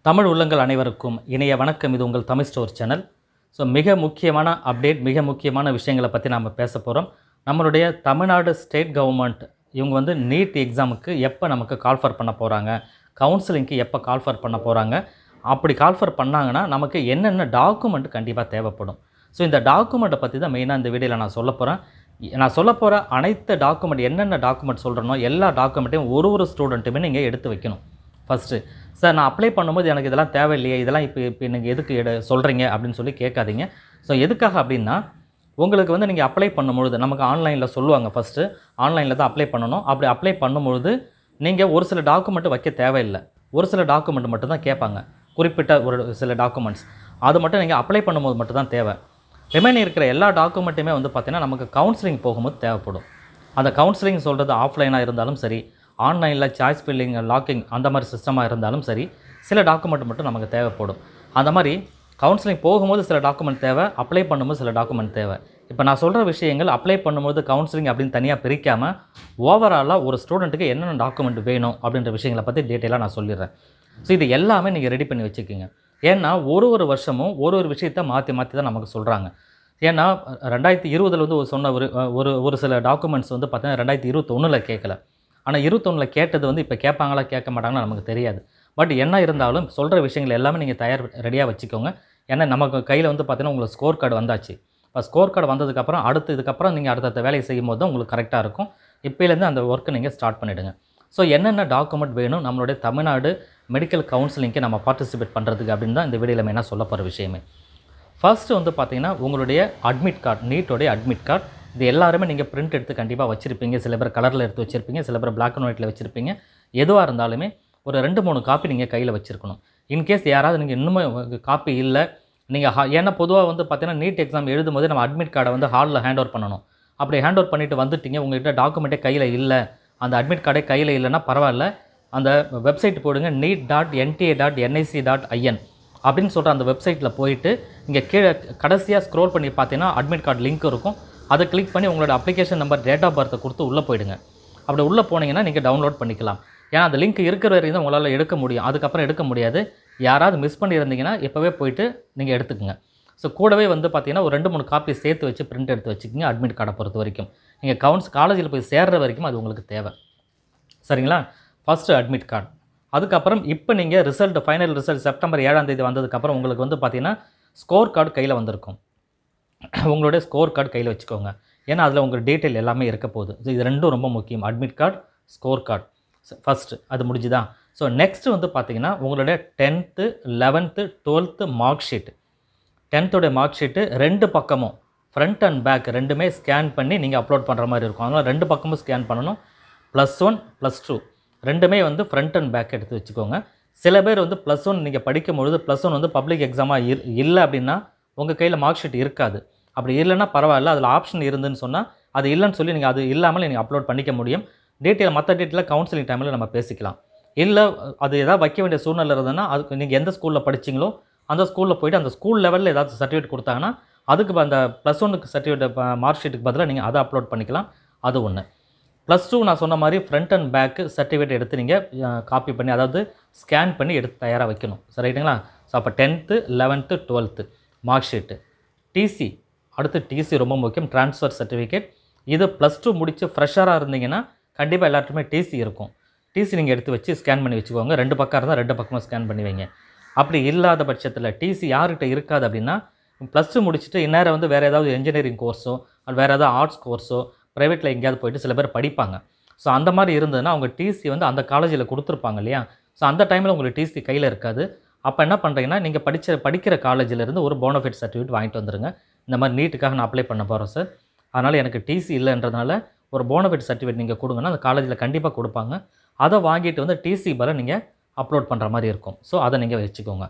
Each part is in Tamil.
தமிழ் உள்ளங்கள் அனைவருக்கும் இணைய வணக்கம் இது உங்கள் தமிழ் ஸ்டோர் சேனல் ஸோ மிக முக்கியமான அப்டேட் மிக முக்கியமான விஷயங்களை பற்றி நாம் பேச போகிறோம் நம்மளுடைய தமிழ்நாடு ஸ்டேட் கவர்மெண்ட் இவங்க வந்து நீட் எக்ஸாமுக்கு எப்போ நமக்கு கால்ஃபர் பண்ண போகிறாங்க கவுன்சிலிங்க்கு எப்போ கால்ஃபர் பண்ண போகிறாங்க அப்படி கால்ஃபர் பண்ணாங்கன்னா நமக்கு என்னென்ன டாக்குமெண்ட் கண்டிப்பாக தேவைப்படும் ஸோ இந்த டாக்குமெண்ட்டை பற்றி தான் மெயினாக இந்த வீடியோவில் நான் சொல்ல போகிறேன் நான் சொல்ல போகிற அனைத்து டாக்குமெண்ட் என்னென்ன டாக்குமெண்ட் சொல்கிறேனோ எல்லா டாக்குமெண்ட்டையும் ஒரு ஒரு ஸ்டூடெண்ட்டுமே நீங்கள் எடுத்து வைக்கணும் ஃபஸ்ட்டு சார் நான் அப்ளை பண்ணும்போது எனக்கு இதெல்லாம் தேவையில்லையே இதெல்லாம் இப்போ இப்போ நீங்கள் எதுக்கு எடு சொல்கிறீங்க அப்படின்னு சொல்லி கேட்காதீங்க ஸோ எதுக்காக அப்படின்னா உங்களுக்கு வந்து நீங்கள் அப்ளை பண்ணும்பொழுது நமக்கு ஆன்லைனில் சொல்லுவாங்க ஃபஸ்ட்டு ஆன்லைனில் தான் அப்ளை பண்ணணும் அப்படி அப்ளை பண்ணும்பொழுது நீங்கள் ஒரு சில டாக்குமெண்ட்டு வைக்க தேவையில்லை ஒரு சில டாக்குமெண்ட் மட்டும் தான் கேட்பாங்க குறிப்பிட்ட ஒரு சில டாக்குமெண்ட்ஸ் அது மட்டும் நீங்கள் அப்ளை பண்ணும்போது மட்டும் தான் தேவை ரிமைனிங் இருக்கிற எல்லா டாக்குமெண்ட்டுமே வந்து பார்த்திங்கன்னா நமக்கு கவுன்சிலிங் போகும்போது தேவைப்படும் அந்த கவுன்சிலிங் சொல்கிறது ஆஃப்லைனாக இருந்தாலும் சரி ஆன்லைனில் சாய்ஸ் ஃபில்லிங் லாக்கிங் அந்த மாதிரி சிஸ்டமாக இருந்தாலும் சரி சில டாக்குமெண்ட் மட்டும் நமக்கு தேவைப்படும் அந்த மாதிரி கவுன்சிலிங் போகும்போது சில டாக்குமெண்ட் தேவை அப்ளை பண்ணும்போது சில டாக்குமெண்ட் தேவை இப்போ நான் சொல்கிற விஷயங்கள் அப்ளை பண்ணும்போது கவுன்சிலிங் அப்படின்னு தனியாக பிரிக்காமல் ஓவராலாக ஒரு ஸ்டூடெண்ட்டுக்கு என்னென்ன டாக்குமெண்ட் வேணும் அப்படின்ற விஷயங்களை பற்றி டீட்டெயிலாக நான் சொல்லிடுறேன் ஸோ இது எல்லாமே நீங்கள் ரெடி பண்ணி வச்சுக்கோங்க ஏன்னா ஒரு ஒரு வருஷமும் ஒரு ஒரு விஷயத்தை மாற்றி மாற்றி தான் நமக்கு சொல்கிறாங்க ஏன்னா ரெண்டாயிரத்தி இருபதில் வந்து ஒரு சொன்ன ஒரு ஒரு ஒரு சில டாக்குமெண்ட்ஸ் வந்து பார்த்தீங்கன்னா ரெண்டாயிரத்தி இருபத்தொன்னில் கேட்கல ஆனால் இருபத்தொன்னில் கேட்டது வந்து இப்போ கேட்பாங்களா கேட்க மாட்டாங்களா நமக்கு தெரியாது பட் என்ன இருந்தாலும் சொல்கிற விஷயங்கள் எல்லாமே நீங்கள் தயார் ரெடியாக வச்சுக்கோங்க ஏன்னா நமக்கு கையில் வந்து பார்த்தீங்கன்னா உங்களுக்கு ஸ்கோர் கார்டு வந்தாச்சு இப்போ ஸ்கோர் கார்டு வந்ததுக்கப்புறம் அடுத்து இதுக்கப்புறம் நீங்கள் அடுத்தடுத்த வேலையை செய்யும் போது தான் உங்களுக்கு கரெக்டாக இருக்கும் இப்போலேருந்து அந்த ஒர்க்கை நீங்கள் ஸ்டார்ட் பண்ணிவிடுங்க ஸோ என்னென்ன டாக்குமெண்ட் வேணும் நம்மளுடைய தமிழ்நாடு மெடிக்கல் கவுன்சிலிங்க்கு நம்ம பார்ட்டிசிபேட் பண்ணுறதுக்கு அப்படின்னு தான் இந்த வீடியோவில் மெயினாக சொல்ல போகிற விஷயமே ஃபர்ஸ்ட் வந்து பார்த்தீங்கன்னா உங்களுடைய அட்மிட் கார்டு நீட்டோடைய அட்மிட் கார்டு இது எல்லாருமே நீங்கள் பிரிண்ட் எடுத்து கண்டிப்பாக வச்சுருப்பீங்க சில பேர் கலரில் எடுத்து வச்சுருப்பீங்க சில பேர் பிளாக் அண்ட் ஒயிட்டில் வச்சுருப்பீங்க எதுவாக இருந்தாலுமே ஒரு ரெண்டு மூணு காப்பி நீங்கள் கையில் வச்சுருக்கணும் இன்கேஸ் யாராவது நீங்கள் இன்னுமே காப்பி இல்லை நீங்கள் ஹா ஏன்னா பொதுவாக வந்து பார்த்தீங்கன்னா நீட் எக்ஸாம் எழுதும் போது நம்ம அட்மிட் கார்டை வந்து ஹாலில் ஹேண்ட் ஓவர் பண்ணணும் அப்படி ஹேண்ட் ஓவர் பண்ணிவிட்டு வந்துட்டீங்க உங்கள்கிட்ட டாக்குமெண்ட்டே கையில் இல்லை அந்த அட்மிட் கார்டே கையில் இல்லைன்னா பரவாயில்ல அந்த வெப்சைட் போடுங்க NEET dot NTA dot NIC dot IN அப்படின்னு சொல்கிற அந்த வெப்சைட்டில் போயிட்டு இங்கே கீழே கடைசியாக ஸ்க்ரோல் பண்ணி பார்த்தீங்கன்னா அட்மிட் கார்டு லிங்க் இருக்கும் அதை கிளிக் பண்ணி உங்களோட அப்ளிகேஷன் நம்பர் டேட் ஆஃப் பர்த்தை கொடுத்து உள்ளே போயிடுங்க அப்படி உள்ளே போனீங்கன்னா நீங்கள் டவுன்லோட் பண்ணிக்கலாம் ஏன்னா அந்த லிங்க் இருக்கிற வரைக்கும் தான் உங்களால் எடுக்க முடியும் அதுக்கப்புறம் எடுக்க முடியாது யாராவது மிஸ் பண்ணியிருந்தீங்கன்னா இப்போவே போயிட்டு நீங்கள் எடுத்துக்கங்க ஸோ கூடவே வந்து பார்த்தீங்கன்னா ஒரு ரெண்டு மூணு காப்பி சேர்த்து வச்சு பிரிண்ட் எடுத்து வச்சுக்கோங்க அட்மிட் கார்டை பொறுத்த வரைக்கும் நீங்கள் கவுன்ஸ் காலேஜில் போய் சேர்ற வரைக்கும் அது உங்களுக்கு தேவை சரிங்களா ஃபஸ்ட்டு அட்மிட் கார்டு அதுக்கப்புறம் இப்போ நீங்கள் ரிசல்ட் ஃபைனல் ரிசல்ட் செப்டம்பர் ஏழாம் தேதி வந்ததுக்கப்புறம் உங்களுக்கு வந்து பார்த்தீங்கன்னா ஸ்கோர் கார்டு கையில் வந்திருக்கும் உங்களுடைய ஸ்கோர் கார்டு கையில் வச்சுக்கோங்க ஏன்னா அதில் உங்கள் டீட்டெயில் எல்லாமே இருக்க போகுது ஸோ இது ரெண்டும் ரொம்ப முக்கியம் admit card score card first அது முடிஞ்சுதான் ஸோ நெக்ஸ்ட்டு வந்து பார்த்தீங்கன்னா உங்களுடைய tenth eleventh twelfth mark sheet டென்த்தோடைய மார்க் ஷீட்டு ரெண்டு பக்கமும் ஃப்ரண்ட் அண்ட் பேக் ரெண்டுமே ஸ்கேன் பண்ணி நீங்கள் அப்லோட் பண்ணுற மாதிரி இருக்கும் அதனால் ரெண்டு பக்கமும் ஸ்கேன் பண்ணணும் ப்ளஸ் ஒன் ப்ளஸ் டூ ரெண்டுமே வந்து ஃப்ரண்ட் அண்ட் பேக் எடுத்து வச்சுக்கோங்க சில பேர் வந்து ப்ளஸ் ஒன் நீங்கள் படிக்கும் பொழுது ப்ளஸ் ஒன் வந்து பப்ளிக் எக்ஸாமாக இர் இல்லை அப்படின்னா உங்கள் கையில் மார்க் ஷீட் இருக்காது அப்படி இல்லைன்னா பரவாயில்ல அதில் ஆப்ஷன் இருந்துன்னு சொன்னால் அது இல்லைன்னு சொல்லி நீங்கள் அது இல்லாமல் நீங்கள் அப்லோட் பண்ணிக்க முடியும் டீட்டெயில் மற்ற டீட்டெயிலில் கவுன்சிலிங் டைமில் நம்ம பேசிக்கலாம் இல்லை அது ஏதாவது வைக்க வேண்டிய சூழ்நிலை இருந்ததுன்னா அதுக்கு நீங்கள் எந்த ஸ்கூலில் படிச்சிங்களோ அந்த ஸ்கூலில் போயிட்டு அந்த ஸ்கூல் லெவலில் ஏதாவது சர்டிஃபிகேட் கொடுத்தாங்கன்னா அதுக்கு அந்த ப்ளஸ் ஒன்னுக்கு சர்டிஃபிகேட் மார்க் ஷீட்டுக்கு பதிலாக நீங்கள் அதை அப்லோட் பண்ணிக்கலாம் அது ஒன்று ப்ளஸ் டூ நான் சொன்ன மாதிரி ஃப்ரண்ட் அண்ட் பேக்கு சர்டிஃபிகேட் எடுத்து நீங்கள் காப்பி பண்ணி அதாவது ஸ்கேன் பண்ணி எடுத்து தயாராக வைக்கணும் சரி ரைட்டுங்களா ஸோ அப்போ tenth eleventh twelfth mark sheet TC அடுத்து டிசி ரொம்ப முக்கியம் ட்ரான்ஸ்ஃபர் சர்டிஃபிகேட் இது ப்ளஸ் டூ முடித்து ஃப்ரெஷராக இருந்தீங்கன்னா கண்டிப்பாக எல்லாத்துக்குமே டிசி இருக்கும் டிசி நீங்கள் எடுத்து வச்சு ஸ்கேன் பண்ணி வச்சுக்கோங்க ரெண்டு பக்கம் இருந்தால் ரெண்டு பக்கமும் ஸ்கேன் பண்ணி வைங்க அப்படி இல்லாத பட்சத்தில் டிசி யார்கிட்ட இருக்காது அப்படின்னா ப்ளஸ் டூ முடிச்சுட்டு இந்நேரம் வந்து வேறு ஏதாவது இன்ஜினியரிங் கோர்ஸோ வேறு ஏதாவது ஆர்ட்ஸ் கோர்ஸோ ப்ரைவேட்டில் எங்கேயாவது போயிட்டு சில பேர் படிப்பாங்க ஸோ அந்த மாதிரி இருந்ததுன்னா அவங்க டிசி வந்து அந்த காலேஜில் கொடுத்துருப்பாங்க இல்லையா ஸோ அந்த டைமில் உங்களுக்கு டிசி கையில் இருக்காது அப்போ என்ன பண்ணுறீங்கன்னா நீங்கள் படித்த படிக்கிற காலேஜிலேருந்து ஒரு போனஃபிட் சர்டிஃபிகேட் வாங்கிட்டு வந்துருங்க இந்த மாதிரி நீட்டுக்காக நான் அப்ளை பண்ண போகிறேன் சார் அதனால் எனக்கு டிசி இல்லைன்றதுனால ஒரு போனஃபிட் சர்டிஃபிகேட் நீங்கள் கொடுங்கன்னா அந்த காலேஜில் கண்டிப்பாக கொடுப்பாங்க அதை வாங்கிட்டு வந்து டிசி பல நீங்கள் அப்லோட் பண்ணுற மாதிரி இருக்கும் ஸோ அதை நீங்கள் வச்சுக்கோங்க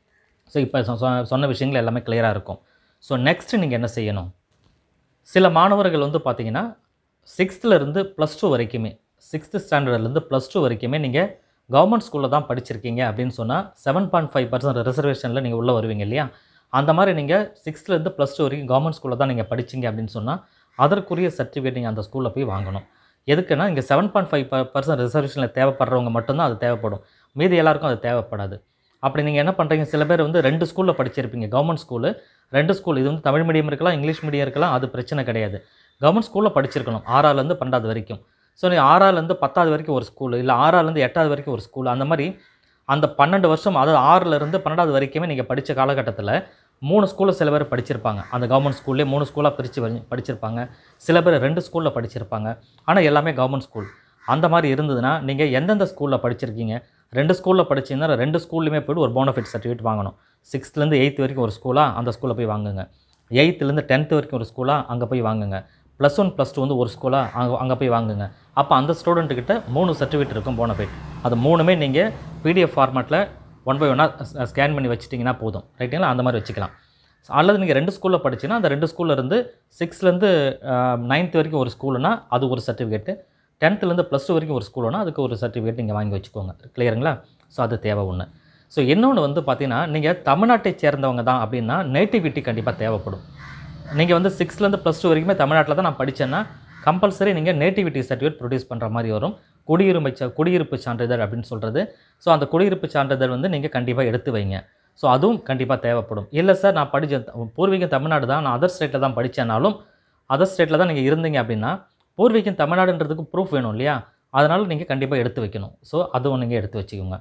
ஸோ இப்போ சொன்ன விஷயங்கள் எல்லாமே கிளியராக இருக்கும் ஸோ நெக்ஸ்ட்டு நீங்கள் என்ன செய்யணும் சில மாணவர்கள் வந்து பார்த்தீங்கன்னா சிக்ஸ்த்துலேருந்து ப்ளஸ் டூ வரைக்குமே சிக்ஸ்த்து ஸ்டாண்டர்ட்லேருந்து ப்ளஸ் டூ வரைக்குமே நீங்கள் கவர்மெண்ட் ஸ்கூலில் தான் படிச்சிருக்கீங்க அப்படின்னு சொன்னால் செவன் பாயிண்ட் ஃபைவ் பர்சன்ட் ரிசர்வேஷனில் நீங்கள் உள்ளே வருவீங்க இல்லையா அந்த மாதிரி நீங்கள் சிக்ஸ்த்துலேருந்து ப்ளஸ் டூ வரைக்கும் கவர்மெண்ட் ஸ்கூலில் தான் நீங்கள் படிச்சிங்க அப்படின்னு சொன்னால் அதற்குரிய சர்டிஃபிகேட் நீங்கள் அந்த ஸ்கூலில் போய் வாங்கணும் எதுக்குன்னா இங்கே செவன் பாயிண்ட் ஃபைவ் பர்சன்ட் ரிசர்வேஷனில் தேவைப்படுறவங்க மட்டும்தான் அது தேவைப்படும் மீதி எல்லாருக்கும் அது தேவைப்படாது அப்படி நீங்கள் என்ன பண்ணுறீங்க சில பேர் வந்து ரெண்டு ஸ்கூலில் படிச்சிருப்பீங்க கவர்மெண்ட் ஸ்கூலு ரெண்டு ஸ்கூல் இது வந்து தமிழ் மீடியம் இருக்கலாம் இங்கிலீஷ் மீடியம் இருக்கலாம் அது பிரச்சனை கிடையாது கவர்மெண்ட் ஸ்கூலில் படிச்சிருக்கணும் ஆறாவதுலேருந்து பன்னெண்டாவது வரைக்கும் ஸோ நீ ஆறாவதுலேருந்து பத்தாவது வரைக்கும் ஒரு ஸ்கூல் இல்லை ஆறாவதுலேருந்து எட்டாவது வரைக்கும் ஒரு ஸ்கூல் அந்த மாதிரி அந்த பன்னெண்டு வருஷம் அதாவது ஆறுலேருந்து பன்னெண்டாவது வரைக்குமே நீங்கள் படித்த காலகட்டத்தில் மூணு ஸ்கூலில் சில பேர் படிச்சிருப்பாங்க அந்த கவர்மெண்ட் ஸ்கூல்லே மூணு ஸ்கூலாக பிரித்து படிச்சிருப்பாங்க சில பேர் ரெண்டு ஸ்கூலில் படிச்சிருப்பாங்க ஆனால் எல்லாமே கவர்மெண்ட் ஸ்கூல் அந்த மாதிரி இருந்ததுன்னா நீங்கள் எந்தெந்த ஸ்கூலில் படிச்சிருக்கீங்க ரெண்டு ஸ்கூலில் படிச்சீங்கன்னா ரெண்டு ஸ்கூல்லையுமே போய்ட்டு ஒரு போனஃபிட் சர்டிஃபிகேட் வாங்கணும் சிக்ஸ்த்லேருந்து எயித்து வரைக்கும் ஒரு ஸ்கூலாக அந்த ஸ்கூலில் போய் வாங்குங்க எயித்துலேருந்து டென்த்து வரைக்கும் ஒரு ஸ்கூலாக அங்கே போய் வாங்குங்க ப்ளஸ் ஒன் ப்ளஸ் டூ வந்து ஒரு ஸ்கூலாக அங்கே அங்கே போய் வாங்குங்க அப்போ அந்த ஸ்டூடெண்ட்டுக்கிட்ட மூணு சர்டிஃபிகேட் இருக்கும் போனஃபைட் அது மூணுமே நீங்கள் பிடிஎஃப் ஃபார்மேட்டில் ஒன் பை ஒன்னாக ஸ்கேன் பண்ணி வச்சிட்டிங்கன்னா போதும் ரைட்டுங்களா அந்த மாதிரி வச்சுக்கலாம் அல்லது நீங்கள் ரெண்டு ஸ்கூலில் படிச்சீங்கன்னா அந்த ரெண்டு ஸ்கூல்ல இருந்து சிக்ஸ்த்லேருந்து நைன்த் வரைக்கும் ஒரு ஸ்கூலுனா அது ஒரு சர்டிஃபிகேட்டு டென்த்துலேருந்து ப்ளஸ் டூ வரைக்கும் ஒரு ஸ்கூலுனா அதுக்கு ஒரு சர்டிஃபிகேட் நீங்கள் வாங்கி வச்சுக்கோங்க கிளியருங்களா ஸோ அது தேவை ஒன்று ஸோ இன்னொன்று வந்து பார்த்தீங்கன்னா நீங்கள் தமிழ்நாட்டை சேர்ந்தவங்க தான் அப்படின்னா நேட்டிவிட்டி கண்டிப்பாக தேவைப்படும் நீங்கள் வந்து சிக்ஸ்த்லேருந்து ப்ளஸ் டூ வரைக்குமே தமிழ்நாட்டில் தான் நான் படித்தேன்னா கம்பல்சரி நீங்கள் நேட்டிவிட்டி சர்டிஃபிகேட் ப்ரொடியூஸ் பண்ணுற மாதிரி வரும் குடியுரிமை சா குடியிருப்பு சான்றிதழ் அப்படின்னு சொல்கிறது ஸோ அந்த குடியிருப்பு சான்றிதழ் வந்து நீங்கள் கண்டிப்பாக எடுத்து வைங்க ஸோ அதுவும் கண்டிப்பாக தேவைப்படும் இல்லை சார் நான் படித்த பூர்வீகம் தமிழ்நாடு தான் நான் அதர் ஸ்டேட்டில் தான் படித்தேனாலும் அதர் ஸ்டேட்டில் தான் நீங்கள் இருந்தீங்க அப்படின்னா பூர்வீகம் தமிழ்நாடுன்றதுக்கு ப்ரூஃப் வேணும் இல்லையா அதனால் நீங்கள் கண்டிப்பாக எடுத்து வைக்கணும் ஸோ அதுவும் நீங்கள் எடுத்து வச்சுக்கோங்க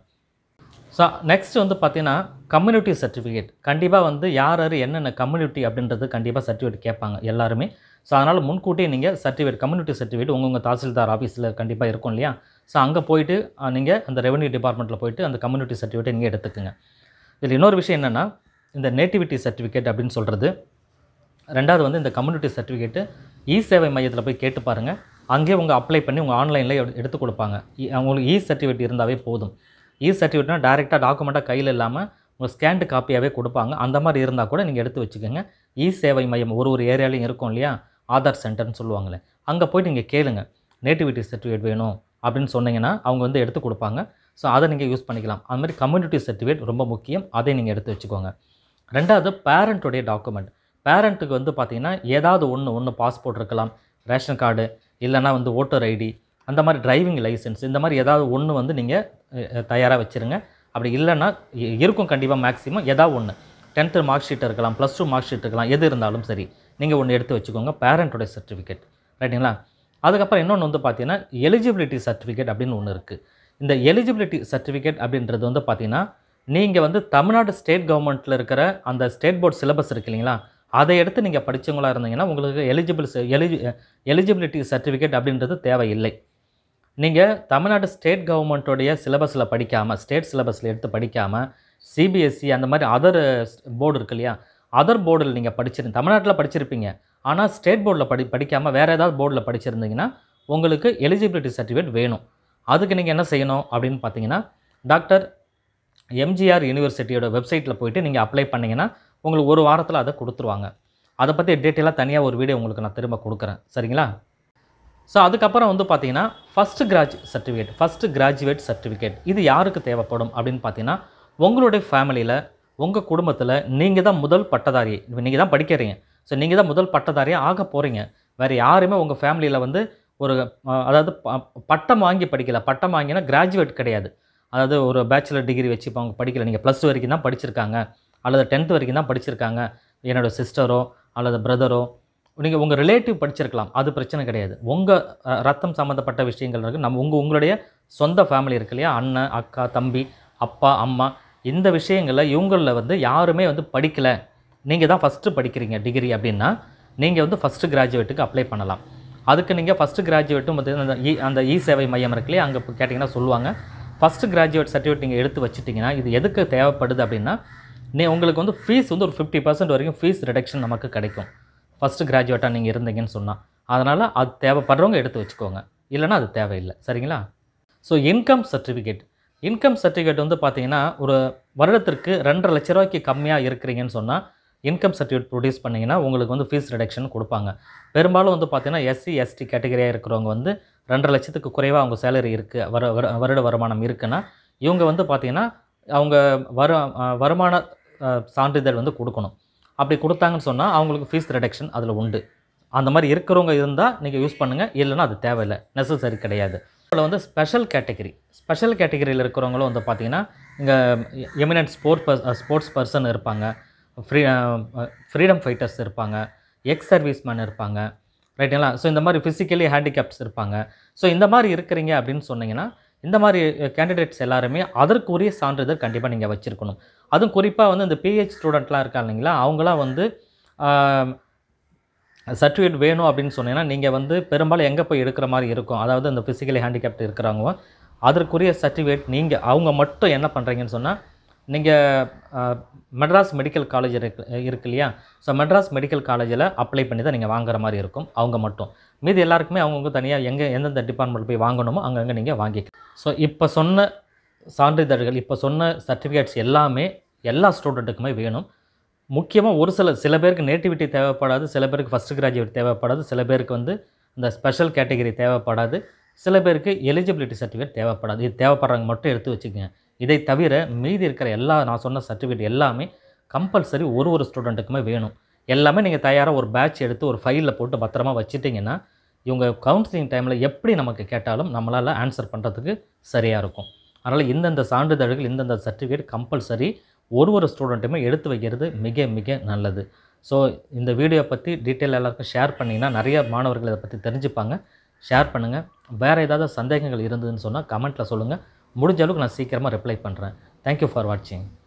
ஸோ நெக்ஸ்ட் வந்து பார்த்தீங்கன்னா கம்யூனிட்டி சர்டிஃபிகேட் கண்டிப்பாக வந்து யார் யார் என்னென்ன கம்யூனிட்டி அப்படின்றது கண்டிப்பாக சர்டிஃபிகேட் கேட்பாங்க எல்லாருமே ஸோ அதனால் முன்கூட்டியே நீங்கள் சர்டிஃபிகேட் கம்யூனிட்டி சர்டிஃபிகேட் உங்கள் தாசில்தார் ஆஃபீஸில் கண்டிப்பாக இருக்கும் இல்லையா ஸோ அங்கே போயிட்டு நீங்கள் அந்த ரெவன்யூ டிபார்ட்மெண்ட்டில் போயிட்டு அந்த கம்யூனிட்டி சர்டிஃபிகேட்டை நீங்கள் எடுத்துக்கோங்க இதில் இன்னொரு விஷயம் என்னென்னா இந்த நேட்டிவிட்டி சர்டிஃபிகேட் அப்படின்னு சொல்கிறது ரெண்டாவது வந்து இந்த கம்யூனிட்டி சர்டிஃபிகேட்டு இ சேவை மையத்தில் போய் கேட்டு பாருங்கள் அங்கேயே உங்கள் அப்ளை பண்ணி உங்கள் ஆன்லைனில் எடுத்து கொடுப்பாங்க இ- உங்களுக்கு இ சர்டிஃபிகேட் இருந்தாவே போதும் இ சர்டிஃபிகேட்னா டேரெக்டாக டாக்குமெண்ட்டாக கையில் இல்லாமல் உங்கள் ஸ்கேன்டு காப்பியாகவே கொடுப்பாங்க அந்த மாதிரி இருந்தால் கூட நீங்கள் எடுத்து வச்சுக்கோங்க இ சேவை மையம் ஒரு ஒரு ஏரியாலையும் இருக்கும் இல்லையா ஆதார் சென்டர்னு சொல்லுவாங்களே அங்கே போய் நீங்கள் கேளுங்க நேட்டிவிட்டி சர்டிஃபிகேட் வேணும் அப்படின்னு சொன்னீங்கன்னா அவங்க வந்து எடுத்து கொடுப்பாங்க ஸோ அதை நீங்கள் யூஸ் பண்ணிக்கலாம் அது மாதிரி கம்யூனிட்டி சர்டிஃபிகேட் ரொம்ப முக்கியம் அதை நீங்கள் எடுத்து வச்சுக்கோங்க ரெண்டாவது பேரண்ட்டுடைய டாக்குமெண்ட் பேரண்ட்டுக்கு வந்து பார்த்தீங்கன்னா ஏதாவது ஒன்று ஒன்று பாஸ்போர்ட் இருக்கலாம் ரேஷன் கார்டு இல்லைன்னா வந்து ஓட்டர் ஐடி அந்த மாதிரி டிரைவிங் லைசென்ஸ் இந்த மாதிரி ஏதாவது ஒன்று வந்து நீங்கள் தயாராக வச்சுருங்க அப்படி இல்லைன்னா இ- இருக்கும் கண்டிப்பாக மேக்ஸிமம் ஏதாவது ஒன்று டென்த்து மார்க் ஷீட் இருக்கலாம் ப்ளஸ் டூ மார்க் ஷீட் இருக்கலாம் எது இருந்தாலும் சரி நீங்கள் ஒன்று எடுத்து வச்சுக்கோங்க பேரண்ட்டோட சர்டிஃபிகேட் ரைட்டுங்களா அதுக்கப்புறம் இன்னொன்று வந்து பார்த்தீங்கன்னா எலிஜிபிலிட்டி சர்டிஃபிகேட் அப்படின்னு ஒன்று இருக்குது இந்த எலிஜிபிலிட்டி சர்டிஃபிகேட் அப்படின்றது வந்து பார்த்தீங்கன்னா நீங்கள் வந்து தமிழ்நாடு ஸ்டேட் கவர்மெண்ட்டில் இருக்கிற அந்த ஸ்டேட் போர்ட் சிலபஸ் இருக்கு இல்லைங்களா அதை எடுத்து நீங்கள் படிச்சவங்களா இருந்தீங்கன்னா உங்களுக்கு எலிஜிபிள் எலிஜி எலிஜிபிலிட்டி சர்டிஃபிகேட் அப்படின்றது தேவையில்லை நீங்கள் தமிழ்நாடு ஸ்டேட் கவர்மெண்ட்டோடைய சிலபஸில் படிக்காமல் ஸ்டேட் சிலபஸில் எடுத்து படிக்காமல் சிபிஎஸ்சி அந்த மாதிரி அதர் போர்டு இருக்கு இல்லையா அதர் போர்டில் நீங்கள் படிச்சிருந்த தமிழ்நாட்டில் படிச்சிருப்பீங்க ஆனால் ஸ்டேட் போர்டில் படி படிக்காமல் வேறு ஏதாவது போர்டில் படிச்சிருந்தீங்கன்னா உங்களுக்கு எலிஜிபிலிட்டி சர்டிஃபிகேட் வேணும் அதுக்கு நீங்கள் என்ன செய்யணும் அப்படின்னு பார்த்தீங்கன்னா டாக்டர் எம்ஜிஆர் யூனிவர்சிட்டியோட வெப்சைட்டில் போயிட்டு நீங்கள் அப்ளை பண்ணிங்கன்னா உங்களுக்கு ஒரு வாரத்தில் அதை கொடுத்துருவாங்க அதை பற்றி டீட்டெயிலாக தனியாக ஒரு வீடியோ உங்களுக்கு நான் திரும்ப கொடுக்குறேன் சரிங்களா ஸோ அதுக்கப்புறம் வந்து பார்த்தீங்கன்னா first grad certificate first graduate certificate இது யாருக்கு தேவைப்படும் அப்படின்னு பார்த்தீங்கன்னா உங்களுடைய ஃபேமிலியில் உங்கள் குடும்பத்தில் நீங்கள் தான் முதல் பட்டதாரி நீங்கள் தான் படிக்கிறீங்க ஸோ நீங்கள் தான் முதல் பட்டதாரியாக ஆக போகிறீங்க வேறு யாருமே உங்கள் ஃபேமிலியில் வந்து ஒரு அஹ், அதாவது ப- பட்டம் வாங்கி படிக்கல பட்டம் வாங்கினா கிராஜுவேட் கிடையாது அதாவது ஒரு பேச்சுலர் டிகிரி வச்சு இப்போ அவங்க படிக்கல நீங்கள் ப்ளஸ் டூ வரைக்கும் தான் படிச்சிருக்காங்க அல்லது டென்த் வரைக்கும் தான் படிச்சிருக்காங்க என்னோட சிஸ்டரோ அல்லது பிரதரோ நீங்கள் உங்கள் ரிலேட்டிவ் படிச்சிருக்கலாம் அது பிரச்சனை கிடையாது உங்கள் ரத்தம் சம்மந்தப்பட்ட விஷயங்கள் இருக்குது நம்ம உங்கள் உங்களுடைய சொந்த ஃபேமிலி இருக்கு இல்லையா அண்ணன் அக்கா தம்பி அப்பா அம்மா இந்த விஷயங்களில் இவங்களில் வந்து யாருமே வந்து படிக்கலை நீங்கள் தான் ஃபஸ்ட்டு படிக்கிறீங்க டிகிரி அப்படின்னா நீங்கள் வந்து ஃபஸ்ட்டு கிராஜுவேட்டுக்கு அப்ளை பண்ணலாம் அதுக்கு நீங்கள் ஃபஸ்ட்டு கிராஜுவேட்டும் வந்து அந்த இ அந்த இ சேவை மையம் இருக்கு இல்லையா அங்கே கேட்டிங்கன்னா சொல்லுவாங்க ஃபஸ்ட்டு கிராஜுவேட் சர்டிஃபிகேட் நீங்கள் எடுத்து வச்சுட்டிங்கன்னா இது எதுக்கு தேவைப்படுது அப்படின்னா நீ உங்களுக்கு வந்து ஃபீஸ் வந்து ஒரு ஃபிஃப்டி பர்சன்ட் வரைக்கும் ஃபீஸ் ரிடக்ஷன் நமக்கு கிடைக்கும் ஃபஸ்ட்டு கிராஜுவேட்டாக நீங்கள் இருந்தீங்கன்னு சொன்னால் அதனால் அது தேவைப்படுறவங்க எடுத்து வச்சுக்கோங்க இல்லைன்னா அது தேவையில்லை சரிங்களா so income certificate income certificate வந்து பார்த்தீங்கன்னா ஒரு வருடத்திற்கு ரெண்டரை லட்ச ரூபாய்க்கு கம்மியாக இருக்கிறீங்கன்னு சொன்னால் இன்கம் சர்டிஃபிகேட் ப்ரொடியூஸ் பண்ணிங்கன்னா உங்களுக்கு வந்து ஃபீஸ் ரிடக்ஷன் கொடுப்பாங்க பெரும்பாலும் வந்து பார்த்தீங்கன்னா எஸ்சி எஸ்டி கேட்டகரியாக இருக்கிறவங்க வந்து ரெண்டரை லட்சத்துக்கு குறைவாக அவங்க சேலரி இருக்குது வர வர- வருட வருமானம் இருக்குன்னா இவங்க வந்து பார்த்தீங்கன்னா அவங்க வரு அஹ் வருமான அஹ், சான்றிதழ் வந்து கொடுக்கணும் அப்படி கொடுத்தாங்கன்னு சொன்னால் அவங்களுக்கு ஃபீஸ் ரிடக்ஷன் அதில் உண்டு அந்த மாதிரி இருக்கிறவங்க இருந்தால் நீங்கள் யூஸ் பண்ணுங்கள் இல்லைன்னா அது தேவையில்லை நெசசரி கிடையாது அதில் வந்து ஸ்பெஷல் கேட்டகரி ஸ்பெஷல் கேட்டகரியில் இருக்கிறவங்களும் வந்து பார்த்தீங்கன்னா இங்கே எமினன்ட் ஸ்போர்ட் பர்ஸ் ஸ்போர்ட்ஸ் பர்சன் இருப்பாங்க ஃப்ரீ ஃப்ரீடம் ஃபைட்டர்ஸ் இருப்பாங்க எக்ஸ் சர்வீஸ்மேன் இருப்பாங்க ரைட்டுங்களா ஸோ இந்த மாதிரி ஃபிசிக்கலி ஹேண்டிகேப்ஸ் இருப்பாங்க ஸோ இந்த மாதிரி இருக்கிறீங்க அப்படின்னு சொன்னீங்கன்னா இந்த மாதிரி கேண்டிடேட்ஸ் எல்லாருமே அதற்குரிய சான்றிதழ் கண்டிப்பாக நீங்கள் வச்சுருக்கணும் அதுவும் குறிப்பாக வந்து இந்த பிஹெச் ஸ்டூடெண்ட்லாம் இருக்காங்க இல்லைங்களா அவங்களாம் வந்து சர்டிஃபிகேட் வேணும் அப்படின்னு சொன்னீங்கன்னா நீங்கள் வந்து பெரும்பாலும் எங்கே போய் எடுக்கிற மாதிரி இருக்கும் அதாவது இந்த ஃபிசிக்கலி ஹேண்டிகேப்ட் இருக்கிறவங்க அதற்குரிய சர்டிஃபிகேட் நீங்கள் அவங்க மட்டும் என்ன பண்ணுறீங்கன்னு சொன்னால் நீங்கள் மெட்ராஸ் மெடிக்கல் காலேஜ் இருக்கு இருக்கு இல்லையா ஸோ மெட்ராஸ் மெடிக்கல் காலேஜில் அப்ளை பண்ணி தான் நீங்கள் வாங்குற மாதிரி இருக்கும் அவங்க மட்டும் மீதி எல்லாருக்குமே அவங்கவுங்க தனியாக எங்கே எந்தெந்த டிபார்ட்மெண்ட் போய் வாங்கணுமோ அங்கங்கே நீங்கள் வாங்கிக்கலாம் ஸோ இப்போ சொன்ன சான்றிதழ்கள் இப்போ சொன்ன சர்டிஃபிகேட்ஸ் எல்லாமே எல்லா ஸ்டூடெண்ட்டுக்குமே வேணும் முக்கியமாக ஒரு சில சில பேருக்கு நேட்டிவிட்டி தேவைப்படாது சில பேருக்கு ஃபஸ்ட் கிராஜுவேட் தேவைப்படாது சில பேருக்கு வந்து இந்த ஸ்பெஷல் கேட்டகரி தேவைப்படாது சில பேருக்கு எலிஜிபிலிட்டி சர்டிஃபிகேட் தேவைப்படாது இது தேவைப்படுறவங்க மட்டும் எடுத்து வச்சுக்கோங்க இதை தவிர மீதி இருக்கிற எல்லா நான் சொன்ன சர்டிஃபிகேட் எல்லாமே கம்பல்சரி ஒரு ஒரு ஸ்டூடெண்ட்டுக்குமே வேணும் எல்லாமே நீங்கள் தயாராக ஒரு பேட்ச் எடுத்து ஒரு ஃபைலில் போட்டு பத்திரமா வச்சுட்டிங்கன்னா இவங்க கவுன்சிலிங் டைமில் எப்படி நமக்கு கேட்டாலும் நம்மளால் ஆன்சர் பண்ணுறதுக்கு சரியாக இருக்கும் அதனால் இந்தந்த சான்றிதழ்கள் இந்தந்த சர்டிஃபிகேட் கம்பல்சரி ஒரு ஒரு ஸ்டூடெண்ட்டுமே எடுத்து வைக்கிறது மிக மிக நல்லது ஸோ இந்த வீடியோ பற்றி டீட்டெயில் எல்லாருக்கும் ஷேர் பண்ணிங்கன்னா நிறைய மாணவர்கள் இதை பற்றி தெரிஞ்சுப்பாங்க ஷேர் பண்ணுங்கள் வேறு ஏதாவது சந்தேகங்கள் இருந்ததுன்னு சொன்னால் கமெண்ட்டில் சொல்லுங்கள் முடிஞ்ச அளவுக்கு நான் சீக்கிரமாக ரிப்ளை பண்ணுறேன் தேங்க்யூ ஃபார் வாட்சிங்